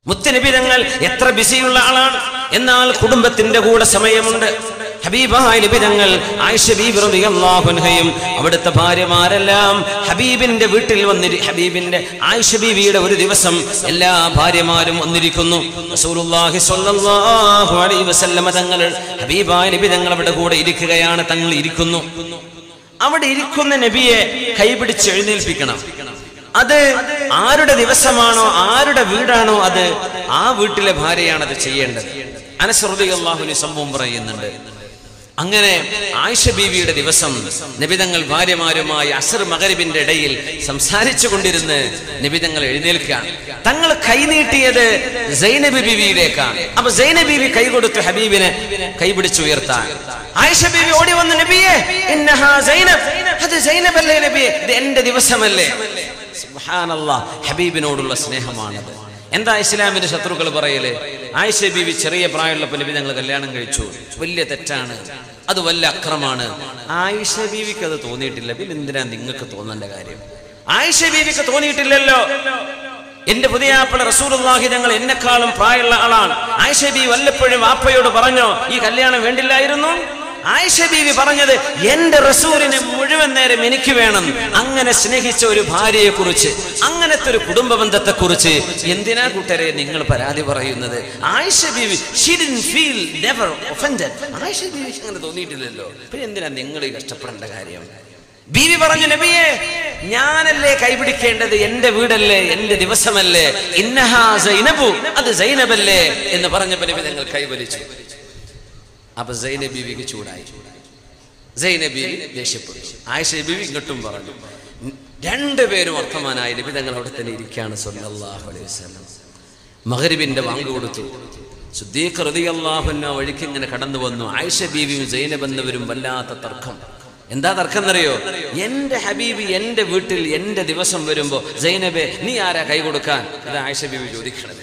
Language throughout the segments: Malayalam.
മുത്തനബി തങ്ങൾ എത്ര ബിസിയുള്ള ആളാണ് എന്നാൽ കുടുംബത്തിന്റെ കൂടെ സമയമുണ്ട് ഹബീബായ നബി തങ്ങൾ ആയിഷ ബീബി റളിയല്ലാഹു അൻഹയും അവിടുത്തെ ഭാര്യമാരെല്ലാം ഹബീബിന്റെ വീട്ടിൽ വന്നിരി ഹബീബിന്റെ ആയിഷ ബീവിയുടെ ഒരു ദിവസം എല്ലാ ഭാര്യമാരും വന്നിരിക്കുന്നു റസൂലുള്ളാഹി സ്വല്ലല്ലാഹു അലൈഹി വസല്ലമ തങ്ങൾ ഹബീബായ നബി തങ്ങൾ അവിടെ കൂടെ ഇരിക്കുകയാണ് തങ്ങൾ ഇരിക്കുന്നു അവിടെ ഇരിക്കുന്ന നബിയെ കൈപിടിച്ച് എഴുന്നേൽപ്പിക്കണം അത് ആരുടെ ദിവസമാണോ ആരുടെ വീടാണോ അത് ആ വീട്ടിലെ ഭാര്യയാണ് അത് ചെയ്യേണ്ടത് അനശ്രുതി അള്ളാഹുലി സംഭവം പറയുന്നുണ്ട് അങ്ങനെ ആയിഷ ബീവിയുടെ ദിവസം നിബിതങ്ങൾ ഭാര്യമാരുമായി അസർ മകരിബിന്റെ ഇടയിൽ സംസാരിച്ചു കൊണ്ടിരുന്ന് നിബിതങ്ങൾ എഴുന്നേൽക്കുക തങ്ങൾ കൈനീട്ടിയത് സൈനബി ബീവിയിലേക്കാണ് അപ്പൊ സൈനബ് ബീവി കൈ കൊടുത്തു ഹബീബിനെ കൈപിടിച്ചുയർത്താൻ ആയിഷ ബീവി ഓടി വന്നു നബിയെ ഇന്നഹാ സൈനബ് അത് സൈനബ് അല്ലേ നബിയെ ഇത് എന്റെ ദിവസമല്ലേ സുബ്ഹാനല്ലാ ഹബീബിനോടുള്ള സ്നേഹമാണത് എന്താ ഇസ്ലാമിന്റെ ശത്രുക്കൾ പറയല് ആയിഷ ബീവി ചെറിയ പ്രായമുള്ളപ്പോൾ നബി ഞങ്ങൾ കല്യാണം കഴിച്ചു വലിയ തെറ്റാണ് അത് വല്ല അക്രമാണ് ആയിഷ ബീവിക്ക് അത് തോന്നിയിട്ടില്ല പിന്നെ എന്തിനാ നിങ്ങൾക്ക് തോന്നേണ്ട കാര്യം ആയിഷ ബീവിക്ക് തോന്നിയിട്ടില്ലല്ലോ എന്റെ പുതിയ ആപ്പിള റസൂലുള്ളാഹി ഞങ്ങൾ എന്നെക്കാളും പ്രായമുള്ള ആളാണ് ആയിഷ ബീവി വല്ലപ്പോഴും വാപ്പയോട് പറഞ്ഞോ ഈ കല്യാണം വേണ്ടില്ലായിരുന്നു ആയിഷ ബീവി പറഞ്ഞത് എന്റെ റസൂലിനെ മുഴുവൻ നേരം എനിക്ക് വേണം അങ്ങനെ സ്നേഹിച്ച ഒരു ഭാര്യയെ കുറിച്ച് അങ്ങനത്തെ ഒരു കുടുംബ ബന്ധത്തെ കുറിച്ച് എന്തിനാ കൂട്ടരെ നിങ്ങൾ പരാതി പറയുന്നത് ആയിഷ ബീവി she didn't feel never offended Ayisha ബീവി അങ്ങനെ തോന്നിയിട്ടില്ലല്ലോ പിന്നെ എന്തിനാ നിങ്ങൾ ഈ കഷ്ടപ്പെടേണ്ട കാര്യം ബീവി പറഞ്ഞു നബിയെ ഞാനല്ലേ കൈപിടിക്കേണ്ടത് എന്റെ വീടല്ലേ എന്റെ ദിവസമല്ലേ ഇന്നഹാ സൈനബു അത് സൈനബല്ലേ എന്ന് പറഞ്ഞപ്പോ നബി ഞങ്ങൾ കൈവലിച്ചു അപ്പൊ സൈന ബീവിക്ക് ചൂടായി സൈന ബീവി ദേഷ്യപ്പെട്ടു ആയിഷ ബീവി ഇങ്ങോട്ടും പറഞ്ഞു രണ്ടുപേരും വർത്തമാനായി നബി തങ്ങൾ അവിടെ തന്നെ ഇരിക്കുകയാണ് സല്ലല്ലാഹു അലൈഹി വസല്ലം മഗ്രിബിന്റെ വാങ്ക് കൊടുത്തു സുദ്ദീഖ് റളിയല്ലാഹു അൻഹു വഴിക്ക് ഇങ്ങനെ കടന്നു വന്നു ആയിഷ ബീവിയും സൈനബ് എന്നവരും വല്ലാത്ത തർക്കം എന്താ തർക്കം എന്നറിയോ എന്റെ ഹബീബി എന്റെ വീട്ടിൽ എന്റെ ദിവസം വരുമ്പോ സൈനബെ നീ ആരാ കൈ കൊടുക്കാൻ ഇത് ആയിഷ ബീവി ചോദിക്കണത്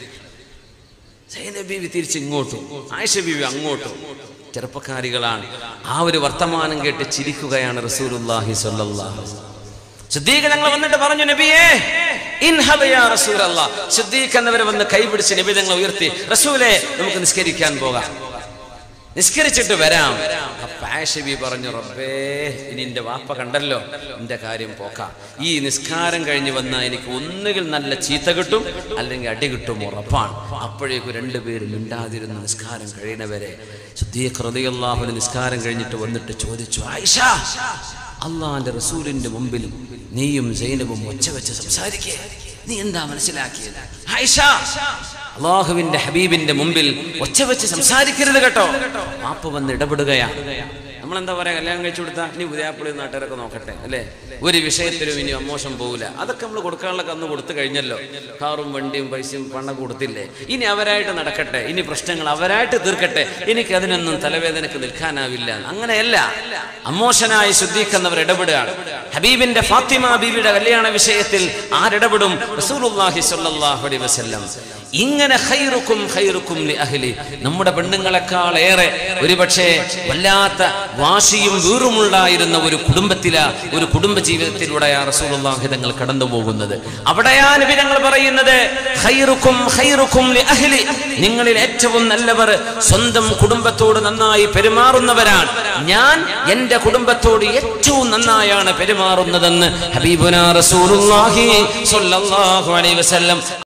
സൈനബ് ബീവി തിരിച്ച് ഇങ്ങോട്ടും ആയിഷ ബീവി അങ്ങോട്ടും ചെറുപ്പക്കാരികളാണ് ആ ഒരു വർത്തമാനം കേട്ട് ചിരിക്കുകയാണ് റസൂലുള്ളാഹി സ്വല്ലല്ലാഹു അലൈഹി വസല്ലം. സിദ്ദീഖ് ഞങ്ങൾ വന്നിട്ട് പറഞ്ഞു നബിയേ ഇൻഹബ് യാ റസൂലല്ലാഹ് സിദ്ദീഖ് എന്നവർ വന്ന് കൈപിടിച്ച് നബി ഞങ്ങൾ ഉയർത്തി റസൂലേ നമുക്ക് നിസ്കരിക്കാൻ പോകാം നിസ്കരിച്ചിട്ട് വരാം അപ്പൊ ആഷബി പറഞ്ഞു റബ്ബേ ഇനി എന്റെ വാപ്പ കണ്ടല്ലോ എന്റെ കാര്യം പോക്കാം ഈ നിസ്കാരം കഴിഞ്ഞ് വന്നാൽ എനിക്ക് ഒന്നുകിൽ നല്ല ചീത്ത കിട്ടും അല്ലെങ്കിൽ അടി കിട്ടും ഉറപ്പാണ് അപ്പോഴേക്കും രണ്ടുപേരും മിണ്ടാതിരുന്ന് നിസ്കാരം കഴിയുന്നവരെ ശുദ്ധീകൃതയല്ലാഹുന് നിസ്കാരം കഴിഞ്ഞിട്ട് വന്നിട്ട് ചോദിച്ചു ആയിഷ അള്ളാന്റെ റസൂലിന്റെ മുമ്പിൽ നീയും സൈനബും ഒച്ച വെച്ച് സംസാരിക്കേ നീ എന്താ മനസ്സിലാക്കിയത് ആയിഷ അള്ളാഹുവിന്റെ ഹബീബിന്റെ മുമ്പിൽ ഒച്ച വെച്ച് സംസാരിക്കരുത് കേട്ടോ മാപ്പ് വന്ന് ഇടപെടുകയാണ് നമ്മളെന്താ പറയാ കല്യാണം കഴിച്ചു കൊടുത്താൽ ഇനി പുതിയാപ്പിളി നാട്ടുകാരൊക്കെ നോക്കട്ടെ അല്ലേ ഒരു വിഷയത്തിലും ഇനി അമോശം പോകില്ല അതൊക്കെ നമ്മൾ കൊടുക്കാനുള്ള കന്ന് കൊടുത്തു കഴിഞ്ഞല്ലോ കാറും വണ്ടിയും പൈസയും പണം കൊടുത്തില്ലേ ഇനി അവരായിട്ട് നടക്കട്ടെ ഇനി പ്രശ്നങ്ങൾ അവരായിട്ട് തീർക്കട്ടെ എനിക്ക് അതിനൊന്നും തലവേദനക്ക് നിൽക്കാനാവില്ല അങ്ങനെയല്ല അമോശനായി ശുദ്ധീക്കുന്നവർ ഇടപെടുകയാണ് ഹബീബിന്റെ ഫാത്തിമ ബീവിയുടെ കല്യാണ വിഷയത്തിൽ ആരിടപെടും റസൂലുള്ളാഹി സ്വല്ലല്ലാഹു അലൈഹി വസല്ലം ഇങ്ങനെ ഖൈറുക്കും ഖൈറുക്കും ലി അഹ്ലി നമ്മുടെ പെണ്ണുങ്ങളെക്കാൾ ഏറെ ഒരുപക്ഷെ വല്ലാത്ത വാശിയും വീറുമുണ്ടായിരുന്ന ഒരു കുടുംബത്തില ഒരു കുടുംബ ജീവിതത്തിലൂടെ ആ റസൂലുള്ളാഹി തങ്ങൾ കടന്നു പോകുന്നത് അവിടെയാ നബി ഞങ്ങൾ പറയുന്നത് ഖൈറുക്കും ഖൈറുക്കും ലി അഹ്ലി നിങ്ങളിൽ ഏറ്റവും നല്ലവർ സ്വന്തം കുടുംബത്തോട് നന്നായി പെരുമാറുന്നവരാണ് ഞാൻ എന്റെ കുടുംബത്തോട് ഏറ്റവും നന്നായാണ് പെരുമാറുന്നതെന്ന് ഹബീബുന റസൂലുള്ളാഹി സ്വല്ലല്ലാഹു അലൈഹി വസല്ലം